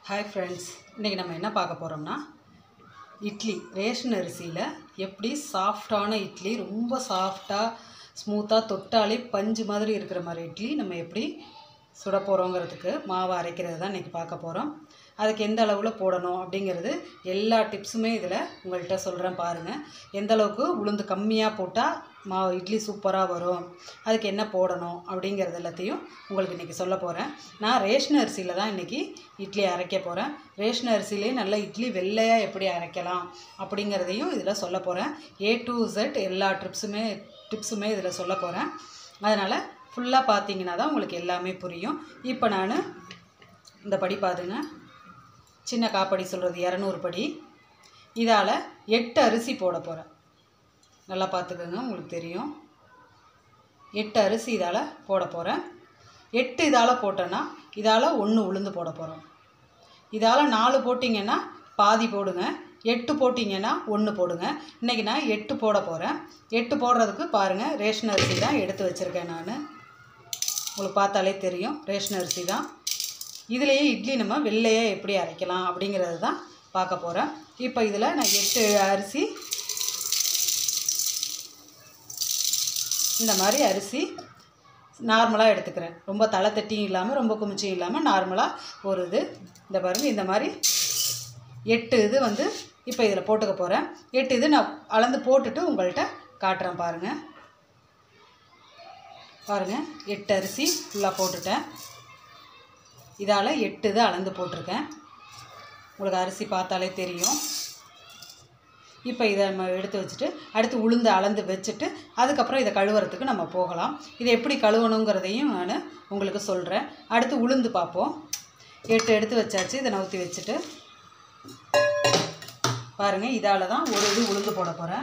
hi friends இன்றைக்கி நம்ம என்ன பார்க்க போகிறோம்னா இட்லி ரேஷன் அரிசியில் எப்படி சாஃப்டான இட்லி ரொம்ப சாஃப்டாக ஸ்மூத்தாக தொட்டாலே பஞ்சு மாதிரி இருக்கிற மாதிரி இட்லி நம்ம எப்படி சுட போகிறோங்கிறதுக்கு மாவு அரைக்கிறது தான் இன்றைக்கி பார்க்க போகிறோம் அதுக்கு எந்த அளவில் போடணும் அப்படிங்கிறது எல்லா டிப்ஸுமே இதில் உங்கள்கிட்ட சொல்கிறேன் பாருங்கள் எந்த அளவுக்கு உளுந்து கம்மியாக போட்டால் மாவு இட்லி சூப்பராக வரும் அதுக்கு என்ன போடணும் அப்படிங்கிறது எல்லாத்தையும் உங்களுக்கு இன்றைக்கி சொல்ல போகிறேன் நான் ரேஷன் அரிசியில் தான் இன்றைக்கி இட்லி அரைக்க போகிறேன் ரேஷன் அரிசியிலே நல்ல இட்லி வெள்ளையாக எப்படி அரைக்கலாம் அப்படிங்கிறதையும் இதில் சொல்ல போகிறேன் ஏ டு Z எல்லா ட்ரிப்ஸுமே டிப்ஸுமே இதில் சொல்ல போகிறேன் அதனால் ஃபுல்லாக பார்த்தீங்கன்னா தான் உங்களுக்கு எல்லாமே புரியும் இப்போ நான் இந்த படி பாருங்க சின்ன காப்படி சொல்கிறது இரநூறு படி இதால் எட்டு அரிசி போட போகிறேன் நல்லா பார்த்துக்கோங்க உங்களுக்கு தெரியும் எட்டு அரிசி இதால் போட போகிறேன் எட்டு இதால் போட்டேன்னா இதால் ஒன்று உளுந்து போட போகிறோம் இதால் நாலு போட்டிங்கன்னா பாதி போடுங்க எட்டு போட்டிங்கன்னா ஒன்று போடுங்க இன்றைக்கி நான் எட்டு போட போகிறேன் எட்டு போடுறதுக்கு பாருங்கள் ரேஷன் அரிசி தான் எடுத்து வச்சுருக்கேன் நான் உங்களுக்கு பார்த்தாலே தெரியும் ரேஷன் அரிசி தான் இதுலேயே இட்லி நம்ம வெள்ளையாக எப்படி அரைக்கலாம் அப்படிங்கிறது தான் பார்க்க போகிறேன் இப்போ இதில் நான் எட்டு அரிசி இந்த மாதிரி அரிசி நார்மலாக எடுத்துக்கிறேன் ரொம்ப தலை தட்டியும் இல்லாமல் ரொம்ப குமிச்சியும் இல்லாமல் நார்மலாக ஒரு இது இந்த பாருங்கள் இந்த மாதிரி எட்டு இது வந்து இப்போ இதில் போட்டுக்க போகிறேன் எட்டு இது நான் அளந்து போட்டுட்டு உங்கள்கிட்ட காட்டுறேன் பாருங்கள் பாருங்கள் எட்டு அரிசி ஃபுல்லாக போட்டுட்டேன் இதால் எட்டு இது அளந்து போட்டிருக்கேன் உங்களுக்கு அரிசி பார்த்தாலே தெரியும் இப்போ இதை நம்ம எடுத்து வச்சுட்டு அடுத்து உளுந்து அளந்து வச்சுட்டு அதுக்கப்புறம் இதை கழுவுறதுக்கு நம்ம போகலாம் இதை எப்படி கழுவணுங்கிறதையும் நான் உங்களுக்கு சொல்கிறேன் அடுத்து உளுந்து பார்ப்போம் எட்டு எடுத்து வச்சாச்சு இதை நவுத்தி வச்சுட்டு பாருங்கள் இதால் தான் ஒரு இது உளுந்து போட போகிறேன்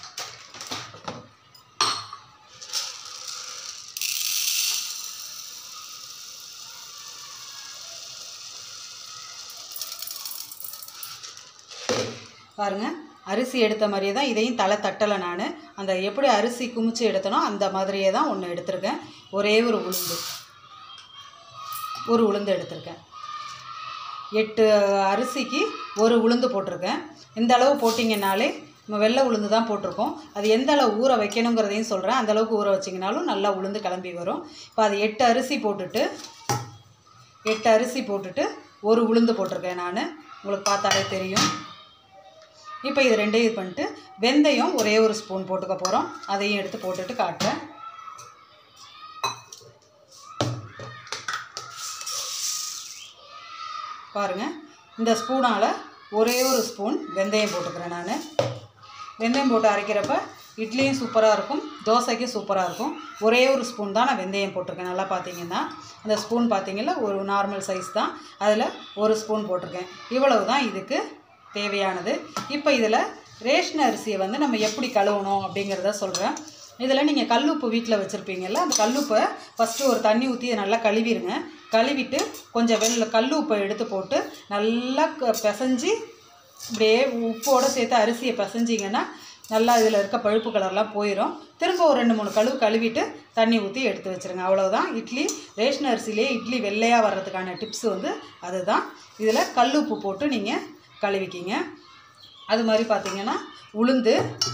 பாருங்கள் அரிசி எடுத்த மாதிரியே தான் இதையும் தலை தட்டலை நான் அந்த எப்படி அரிசி குமிச்சு எடுத்தனோ அந்த மாதிரியே தான் ஒன்று எடுத்திருக்கேன் ஒரே ஒரு உளுந்து ஒரு உளுந்து எடுத்திருக்கேன் எட்டு அரிசிக்கு ஒரு உளுந்து போட்டிருக்கேன் இந்த அளவு போட்டிங்கனாலே நம்ம வெள்ளை உளுந்து தான் போட்டிருக்கோம் அது எந்த அளவு ஊற வைக்கணுங்கிறதையும் சொல்கிறேன் அந்த அளவுக்கு ஊற வச்சிங்கனாலும் நல்லா உளுந்து கிளம்பி வரும் இப்போ அது எட்டு அரிசி போட்டுட்டு எட்டு அரிசி போட்டுட்டு ஒரு உளுந்து போட்டிருக்கேன் நான் உங்களுக்கு பார்த்தாலே தெரியும் இப்போ இது ரெண்டையும் இது பண்ணிட்டு வெந்தயம் ஒரே ஒரு ஸ்பூன் போட்டுக்க போகிறோம் அதையும் எடுத்து போட்டுட்டு காட்டுறேன் பாருங்கள் இந்த ஸ்பூனால் ஒரே ஒரு ஸ்பூன் வெந்தயம் போட்டுக்கிறேன் நான் வெந்தயம் போட்டு அரைக்கிறப்ப இட்லியும் சூப்பராக இருக்கும் தோசைக்கும் சூப்பராக இருக்கும் ஒரே ஒரு ஸ்பூன் தான் நான் வெந்தயம் போட்டிருக்கேன் நல்லா பார்த்தீங்கன்னா அந்த ஸ்பூன் பார்த்தீங்கன்னா ஒரு நார்மல் சைஸ் தான் அதில் ஒரு ஸ்பூன் போட்டிருக்கேன் இவ்வளவு தான் இதுக்கு தேவையானது இப்போ இதில் ரேஷன் அரிசியை வந்து நம்ம எப்படி கழுவணும் அப்படிங்கிறத சொல்கிறேன் இதில் நீங்கள் கல்லுப்பு வீட்டில் வச்சுருப்பீங்கல்ல அந்த கல்லுப்பை ஃபஸ்ட்டு ஒரு தண்ணி ஊற்றி நல்லா கழுவிடுங்க கழுவிட்டு கொஞ்சம் வெள்ள கல்லுப்பை எடுத்து போட்டு நல்லா க- பிசைஞ்சு இப்படியே உப்போடு சேர்த்து அரிசியை பிசைஞ்சிங்கன்னா நல்லா இதில் இருக்க பழுப்பு கலர்லாம் போயிடும் திரும்ப ஒரு ரெண்டு மூணு கழுவு கழுவிட்டு தண்ணி ஊற்றி எடுத்து வச்சுருங்க அவ்வளவுதான் இட்லி ரேஷன் அரிசியிலே இட்லி வெள்ளையாக வர்றதுக்கான டிப்ஸ் வந்து அதுதான் இதில் கல்லுப்பு போட்டு நீங்கள் கழுவிக்கிங்க அது மாதிரி பார்த்தீங்கன்னா உளுந்து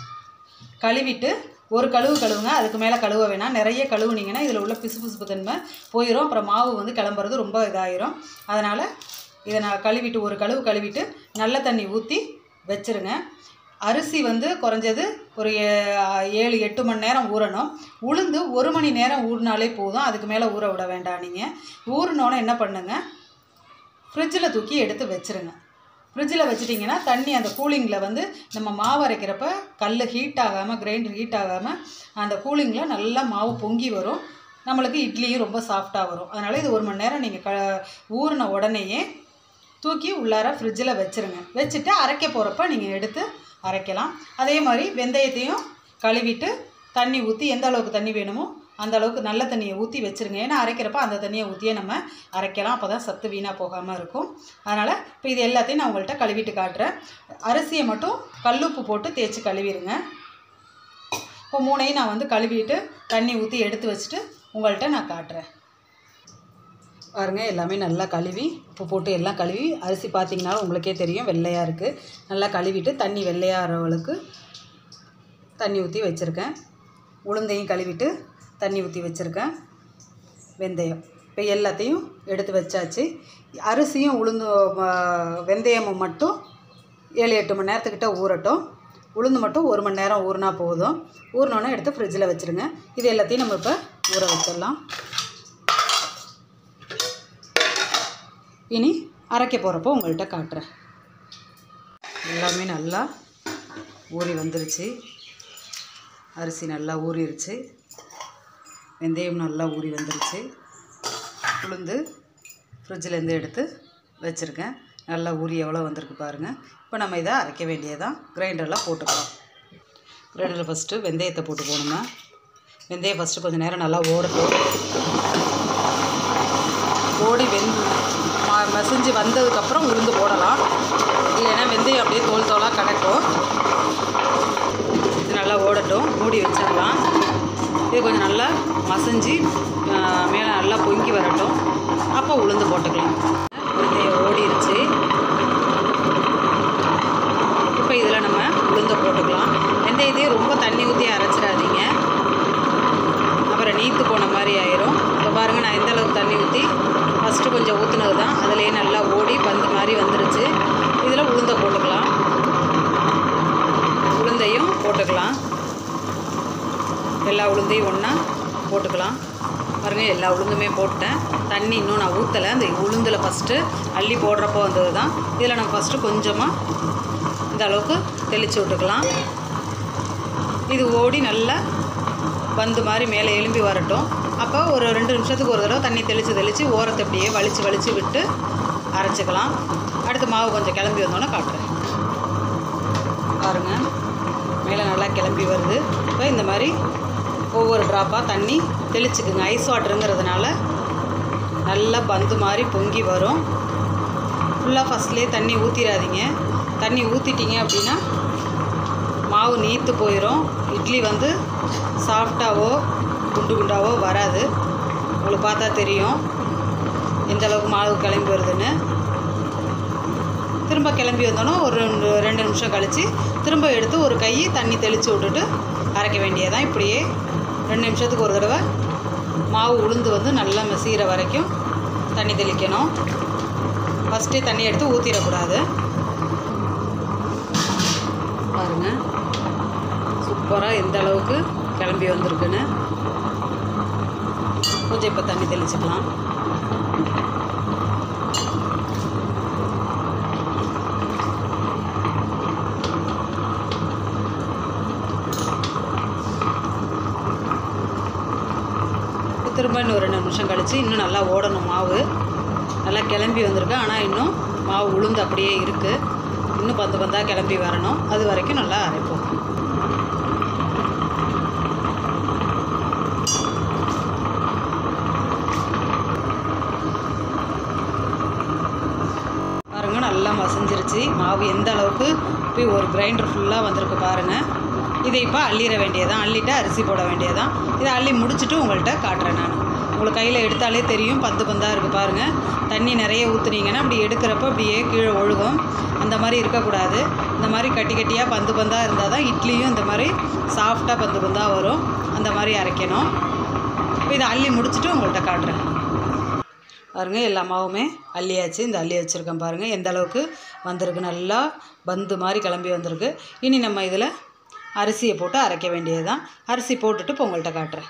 கழுவிட்டு ஒரு கழுவு கழுவுங்க அதுக்கு மேலே கழுவ வேணாம் நிறைய கழுவுனீங்கன்னா இதில் உள்ள பிசு பிசுப்பு தன்மை போயிடும் அப்புறம் மாவு வந்து கிளம்புறது ரொம்ப இதாயிரும் அதனால் இதை நான் கழுவிட்டு ஒரு கழுவு கழுவிட்டு நல்ல தண்ணி ஊற்றி வச்சுருங்க அரிசி வந்து குறைஞ்சது ஒரு ஏ- ஏழு எட்டு மணி நேரம் ஊறணும் உளுந்து ஒரு மணி நேரம் ஊறினாலே போதும் அதுக்கு மேலே ஊற விட வேண்டாம் நீங்கள் ஊறினோன்னே என்ன பண்ணுங்க ஃப்ரிட்ஜில் தூக்கி எடுத்து வச்சுருங்க ஃப்ரிட்ஜில் வச்சிட்டிங்கன்னா தண்ணி அந்த கூலிங்கில் வந்து நம்ம மாவு அரைக்கிறப்ப கல் ஹீட் ஆகாமல் கிரைண்டர் ஹீட் ஆகாமல் அந்த கூலிங்கில் நல்லா மாவு பொங்கி வரும் நம்மளுக்கு இட்லியும் ரொம்ப சாஃப்டாக வரும் அதனால் இது ஒரு மணி நேரம் நீங்கள் க ஊறின உடனேயே தூக்கி உள்ளார ஃப்ரிட்ஜில் வச்சுருங்க வச்சுட்டு அரைக்க போகிறப்ப நீங்கள் எடுத்து அரைக்கலாம் அதே மாதிரி வெந்தயத்தையும் கழுவிட்டு தண்ணி ஊற்றி எந்த அளவுக்கு தண்ணி வேணுமோ அந்த அளவுக்கு நல்ல தண்ணியை ஊற்றி வச்சுருங்க ஏன்னா அரைக்கிறப்ப அந்த தண்ணியை ஊற்றியே நம்ம அரைக்கலாம் அப்போ தான் சத்து வீணாக போகாமல் இருக்கும் அதனால் இப்போ இது எல்லாத்தையும் நான் உங்கள்கிட்ட கழுவிட்டு காட்டுறேன் அரிசியை மட்டும் கல்லுப்பு போட்டு தேய்ச்சி கழுவிடுங்க இப்போ மூணையும் நான் வந்து கழுவிட்டு தண்ணி ஊற்றி எடுத்து வச்சுட்டு உங்கள்கிட்ட நான் காட்டுறேன் பாருங்க எல்லாமே நல்லா கழுவி உப்பு போட்டு எல்லாம் கழுவி அரிசி பார்த்தீங்கனாலும் உங்களுக்கே தெரியும் வெள்ளையாக இருக்குது நல்லா கழுவிட்டு தண்ணி வெள்ளையாகிறவளுக்கு தண்ணி ஊற்றி வச்சுருக்கேன் உளுந்தையும் கழுவிட்டு தண்ணி ஊற்றி வச்சுருக்கேன் வெந்தயம் இப்போ எல்லாத்தையும் எடுத்து வச்சாச்சு அரிசியும் உளுந்து ம- வெந்தயமும் மட்டும் ஏழு எட்டு மணி நேரத்துக்கிட்ட ஊறட்டும் உளுந்து மட்டும் ஒரு மணி நேரம் ஊறினா போதும் ஊறினோன்னே எடுத்து ஃப்ரிட்ஜில் வச்சுருங்க இது எல்லாத்தையும் நம்ம இப்போ ஊற வச்சிடலாம் இனி அரைக்க போகிறப்போ உங்கள்கிட்ட காட்டுறேன் எல்லாமே நல்லா ஊறி வந்துருச்சு அரிசி நல்லா ஊறிடுச்சு வெந்தயம் நல்லா ஊறி வந்துருச்சு உளுந்து ஃப்ரிட்ஜிலேருந்து எடுத்து வச்சுருக்கேன் நல்லா ஊறி எவ்வளோ வந்திருக்கு பாருங்கள் இப்போ நம்ம இதை அரைக்க வேண்டியதான் கிரைண்டரில் போட்டுக்கலாம் கிரைண்டரில் ஃபஸ்ட்டு வெந்தயத்தை போட்டு போகணுங்க வெந்தயம் ஃபஸ்ட்டு கொஞ்சம் நேரம் நல்லா ஓடட்டும் ஓடி வெந்து ம மசிஞ்சு வந்ததுக்கப்புறம் உளுந்து போடலாம் இல்லைன்னா வெந்தயம் அப்படியே தோல் தோலாக கிடக்கும் இது நல்லா ஓடட்டும் மூடி வச்சிடலாம் இது கொஞ்சம் நல்லா மசிஞ்சு மேலே நல்லா பொங்கி வரட்டும் அப்போ உளுந்து போட்டுக்கலாம் வெந்தயம் ஓடிருச்சு இப்போ இதில் நம்ம உளுந்த போட்டுக்கலாம் வெந்தயத்தையும் ரொம்ப தண்ணி ஊற்றி அரைச்சிடாதீங்க அப்புறம் நீத்து போன மாதிரி ஆயிரும் இப்போ பாருங்கள் நான் எந்த அளவுக்கு தண்ணி ஊற்றி ஃபஸ்ட்டு கொஞ்சம் ஊற்றுனது தான் அதுலேயே நல்லா ஓடி பந்து மாதிரி வந்துருச்சு இதில் உளுந்த போட்டுக்கலாம் உளுந்தையும் போட்டுக்கலாம் எல்லா உளுந்தையும் ஒன்றா போட்டுக்கலாம் பாருங்கள் எல்லா உளுந்துமே போட்டேன் தண்ணி இன்னும் நான் ஊற்றலை அந்த உளுந்தில் ஃபஸ்ட்டு அள்ளி போடுறப்போ வந்தது தான் இதில் நம்ம ஃபஸ்ட்டு கொஞ்சமாக இந்த அளவுக்கு தெளித்து விட்டுக்கலாம் இது ஓடி நல்லா பந்து மாதிரி மேலே எலும்பி வரட்டும் அப்போ ஒரு ரெண்டு நிமிஷத்துக்கு ஒரு தடவை தண்ணி தெளித்து தெளித்து ஓரத்தை அப்படியே வலிச்சு வலிச்சு விட்டு அரைச்சிக்கலாம் அடுத்து மாவு கொஞ்சம் கிளம்பி வந்தோன்னே காட்டுறேன் பாருங்க மேலே நல்லா கிளம்பி வருது இப்போ இந்த மாதிரி ஒவ்வொரு ட்ராப்பாக தண்ணி தெளிச்சுக்குங்க ஐஸ் வாட்டருங்கிறதுனால நல்லா பந்து மாதிரி பொங்கி வரும் ஃபுல்லாக ஃபஸ்ட்லேயே தண்ணி ஊற்றிடாதீங்க தண்ணி ஊற்றிட்டீங்க அப்படின்னா மாவு நீத்து போயிடும் இட்லி வந்து சாஃப்டாவோ குண்டு குண்டாவோ வராது உங்களுக்கு பார்த்தா தெரியும் எந்த அளவுக்கு மாவு கிளம்பி வருதுன்னு திரும்ப கிளம்பி வந்தோன்னா ஒரு ரெண்டு ரெண்டு நிமிஷம் கழித்து திரும்ப எடுத்து ஒரு கை தண்ணி தெளித்து விட்டுட்டு அரைக்க வேண்டியதான் இப்படியே ரெண்டு நிமிஷத்துக்கு ஒரு தடவை மாவு உளுந்து வந்து நல்லா மசிகிற வரைக்கும் தண்ணி தெளிக்கணும் ஃபஸ்ட்டே தண்ணி எடுத்து ஊற்றிடக்கூடாது பாருங்கள் சூப்பராக எந்த அளவுக்கு கிளம்பி வந்திருக்குன்னு கொஞ்சம் இப்போ தண்ணி தெளிச்சுக்கலாம் இப்போ திரும்ப இன்னும் ரெண்டு நிமிஷம் கழித்து இன்னும் நல்லா ஓடணும் மாவு நல்லா கிளம்பி வந்திருக்கு ஆனால் இன்னும் மாவு உளுந்து அப்படியே இருக்குது இன்னும் பந்து பந்தாக கிளம்பி வரணும் அது வரைக்கும் நல்லா அரைப்போம் பாருங்க நல்லா மசிஞ்சிருச்சு மாவு எந்த அளவுக்கு போய் ஒரு கிரைண்டர் ஃபுல்லாக வந்திருக்கு பாருங்கள் இதை இப்போ அள்ளிட வேண்டியதான் அள்ளிட்டு அரிசி போட வேண்டியதான் இதை அள்ளி முடிச்சுட்டு உங்கள்கிட்ட காட்டுறேன் நான் உங்களுக்கு கையில் எடுத்தாலே தெரியும் பந்து பந்தாக இருக்குது பாருங்கள் தண்ணி நிறைய ஊற்றுனீங்கன்னா அப்படி எடுக்கிறப்ப அப்படியே கீழே ஒழுகும் அந்த மாதிரி இருக்கக்கூடாது இந்த மாதிரி கட்டி கட்டியாக பந்து பந்தாக இருந்தால் தான் இட்லியும் இந்த மாதிரி சாஃப்டாக பந்து பந்தாக வரும் அந்த மாதிரி அரைக்கணும் இப்போ இதை அள்ளி முடிச்சுட்டு உங்கள்கிட்ட காட்டுறேன் பாருங்க எல்லா மாவுமே அள்ளியாச்சு இந்த அள்ளி வச்சுருக்கேன் பாருங்கள் எந்த அளவுக்கு வந்திருக்கு நல்லா பந்து மாதிரி கிளம்பி வந்திருக்கு இனி நம்ம இதில் அரிசியை போட்டு அரைக்க வேண்டியது தான் அரிசி போட்டுட்டு இப்போ உங்கள்கிட்ட காட்டுறேன்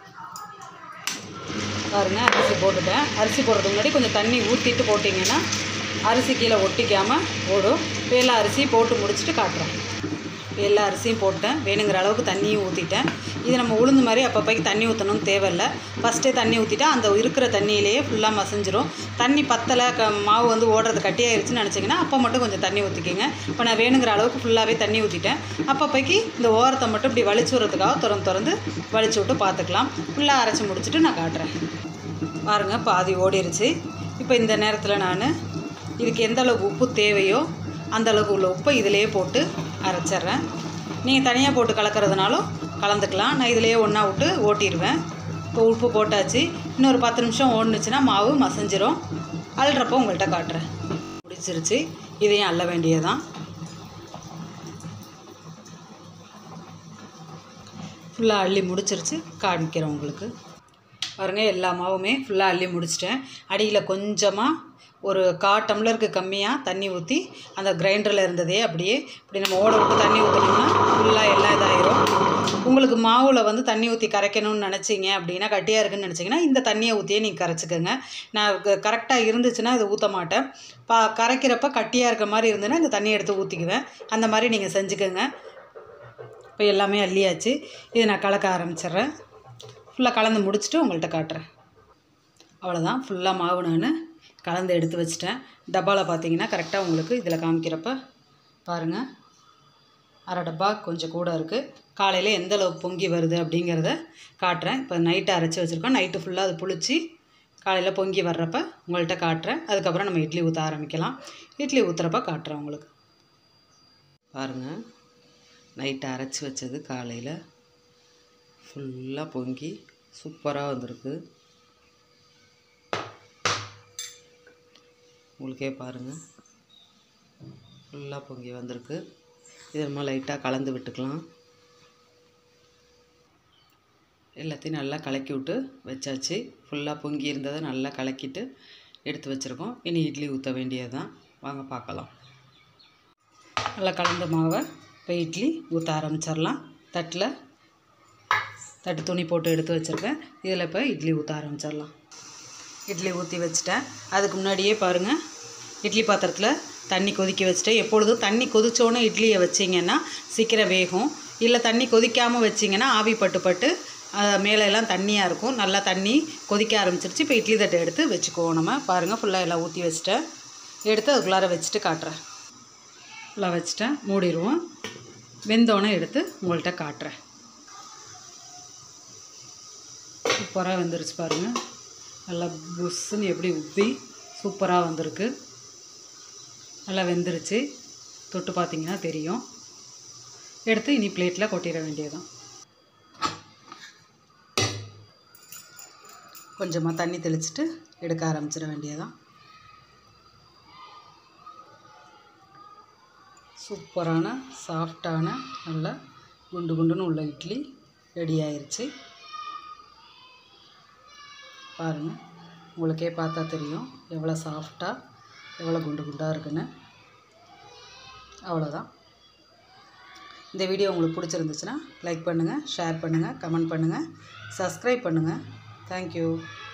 பாருங்கள் அரிசி போட்டுட்டேன் அரிசி போடுறதுக்கு முன்னாடி கொஞ்சம் தண்ணி ஊற்றிட்டு போட்டிங்கன்னா அரிசி கீழே ஒட்டிக்காமல் ஓடும் இப்போ எல்லா அரிசியும் போட்டு முடிச்சுட்டு காட்டுறேன் இப்போ எல்லா அரிசியும் போட்டேன் வேணுங்கிற அளவுக்கு தண்ணியும் ஊற்றிட்டேன் இது நம்ம உளுந்து மாதிரி அப்பப்போக்கு தண்ணி ஊற்றணும்னு தேவையில்ல ஃபஸ்ட்டே தண்ணி ஊற்றிட்டா அந்த இருக்கிற தண்ணியிலேயே ஃபுல்லாக மசிஞ்சிரும் தண்ணி பத்தலை க மாவு வந்து ஓடுறது கட்டியாயிருச்சுன்னு நினச்சிங்கன்னா அப்போ மட்டும் கொஞ்சம் தண்ணி ஊற்றிக்கிங்க இப்போ நான் வேணுங்கிற அளவுக்கு ஃபுல்லாகவே தண்ணி ஊற்றிட்டேன் அப்பப்போக்கு இந்த ஓரத்தை மட்டும் இப்படி வலிச்சு விட்றதுக்காக திறந்து திறந்து வலிச்சு விட்டு பார்த்துக்கலாம் ஃபுல்லாக அரைச்சி முடிச்சுட்டு நான் காட்டுறேன் பாருங்கள் பாதி ஓடிருச்சு இப்போ இந்த நேரத்தில் நான் இதுக்கு எந்த அளவுக்கு உப்பு தேவையோ அந்த அளவுக்கு உள்ள உப்பை இதிலேயே போட்டு அரைச்சிட்றேன் நீங்கள் தனியாக போட்டு கலக்கிறதுனாலும் கலந்துக்கலாம் நான் இதிலேயே ஒன்றா விட்டு ஓட்டிடுவேன் இப்போ உப்பு போட்டாச்சு இன்னொரு பத்து நிமிஷம் ஓடுனுச்சுன்னா மாவு மசஞ்சிரும் அல்றப்போ உங்கள்கிட்ட காட்டுறேன் முடிச்சிருச்சு இதையும் அள்ள வேண்டியதான் ஃபுல்லாக அள்ளி முடிச்சிருச்சு காமிக்கிறேன் உங்களுக்கு பாருங்கள் எல்லா மாவுமே ஃபுல்லாக அள்ளி முடிச்சிட்டேன் அடியில் கொஞ்சமாக ஒரு கா டம்ளருக்கு கம்மியாக தண்ணி ஊற்றி அந்த கிரைண்டரில் இருந்ததே அப்படியே இப்படி நம்ம ஓட விட்டு தண்ணி ஊற்றினோம்னா ஃபுல்லாக எல்லாம் இதாயிரும் உங்களுக்கு மாவில் வந்து தண்ணி ஊற்றி கரைக்கணும்னு நினச்சிங்க அப்படின்னா கட்டியாக இருக்குன்னு நினச்சிங்கன்னா இந்த தண்ணியை ஊற்றியே நீங்கள் கரைச்சிக்கோங்க நான் கரெக்டாக இருந்துச்சுன்னா இதை ஊற்ற மாட்டேன் பா கரைக்கிறப்ப கட்டியாக இருக்க மாதிரி இருந்ததுன்னா இந்த தண்ணியை எடுத்து ஊற்றிக்குவேன் அந்த மாதிரி நீங்கள் செஞ்சுக்கோங்க இப்போ எல்லாமே அள்ளியாச்சு இதை நான் கலக்க ஆரம்பிச்சிடுறேன் ஃபுல்லாக கலந்து முடிச்சுட்டு உங்கள்கிட்ட காட்டுறேன் அவ்வளோதான் ஃபுல்லாக மாவு நான் கலந்து எடுத்து வச்சிட்டேன் டப்பாவில் பார்த்தீங்கன்னா கரெக்டாக உங்களுக்கு இதில் காமிக்கிறப்ப பாருங்கள் அரை டப்பா கொஞ்சம் கூட இருக்குது காலையில் எந்த அளவுக்கு பொங்கி வருது அப்படிங்கிறத காட்டுறேன் இப்போ நைட்டு அரைச்சி வச்சுருக்கோம் நைட்டு ஃபுல்லாக அது புளிச்சு காலையில் பொங்கி வர்றப்ப உங்கள்கிட்ட காட்டுறேன் அதுக்கப்புறம் நம்ம இட்லி ஊற்ற ஆரம்பிக்கலாம் இட்லி ஊற்றுறப்ப காட்டுறேன் உங்களுக்கு பாருங்கள் நைட்டு அரைச்சி வச்சது காலையில் ஃபுல்லாக பொங்கி சூப்பராக வந்திருக்கு உங்களுக்கே பாருங்கள் ஃபுல்லாக பொங்கி வந்திருக்கு இது நம்ம லைட்டாக கலந்து விட்டுக்கலாம் எல்லாத்தையும் நல்லா கலக்கி விட்டு வச்சாச்சு ஃபுல்லாக பொங்கி இருந்ததை நல்லா கலக்கிட்டு எடுத்து வச்சுருக்கோம் இனி இட்லி ஊற்ற வேண்டியது தான் வாங்க பார்க்கலாம் நல்லா கலந்த மாவை இப்போ இட்லி ஊற்ற ஆரம்பிச்சிடலாம் தட்டில் தட்டு துணி போட்டு எடுத்து வச்சுருக்கேன் இதில் இப்போ இட்லி ஊற்ற ஆரம்பிச்சிடலாம் இட்லி ஊற்றி வச்சுட்டேன் அதுக்கு முன்னாடியே பாருங்கள் இட்லி பாத்திரத்தில் தண்ணி கொதிக்க வச்சுட்டேன் எப்பொழுதும் தண்ணி கொதிச்சோன்னே இட்லியை வச்சிங்கன்னா சீக்கிரம் வேகும் இல்லை தண்ணி கொதிக்காமல் வச்சிங்கன்னா ஆவி பட்டு பட்டு அஹ், மேலே எல்லாம் தண்ணியாக இருக்கும் நல்லா தண்ணி கொதிக்க ஆரம்பிச்சிருச்சு இப்போ இட்லி தட்டை எடுத்து வச்சுக்குவோம் நம்ம பாருங்கள் ஃபுல்லாக எல்லாம் ஊற்றி வச்சுட்டேன் எடுத்து அதுக்குள்ளார வச்சுட்டு காட்டுறேன் ஃபுல்லாக வச்சுட்டேன் மூடிடுவோம் வெந்தோடனே எடுத்து உங்கள்கிட்ட காட்டுறேன் சூப்பராக வெந்துருச்சு பாருங்கள் நல்லா புஷ்ஷுன்னு எப்படி உப்பி சூப்பராக வந்திருக்கு நல்லா வெந்துருச்சு தொட்டு பார்த்தீங்கன்னா தெரியும் எடுத்து இனி பிளேட்டில் கொட்டிட வேண்டியதுதான் கொஞ்சமாக தண்ணி தெளிச்சிட்டு எடுக்க ஆரம்பிச்சிட வேண்டியதுதான் சூப்பரான சாஃப்டான நல்ல குண்டு குண்டுன்னு உள்ள இட்லி ரெடி ஆயிருச்சு பாருங்கள் உங்களுக்கே பார்த்தா தெரியும் எவ்வளோ சாஃப்டாக எவ்வளோ குண்டு குண்டாக இருக்குன்னு அவ்வளோதான் இந்த வீடியோ உங்களுக்கு பிடிச்சிருந்துச்சுன்னா லைக் பண்ணுங்கள் ஷேர் பண்ணுங்கள் கமெண்ட் பண்ணுங்கள் சப்ஸ்கிரைப் பண்ணுங்கள் தேங்க்யூ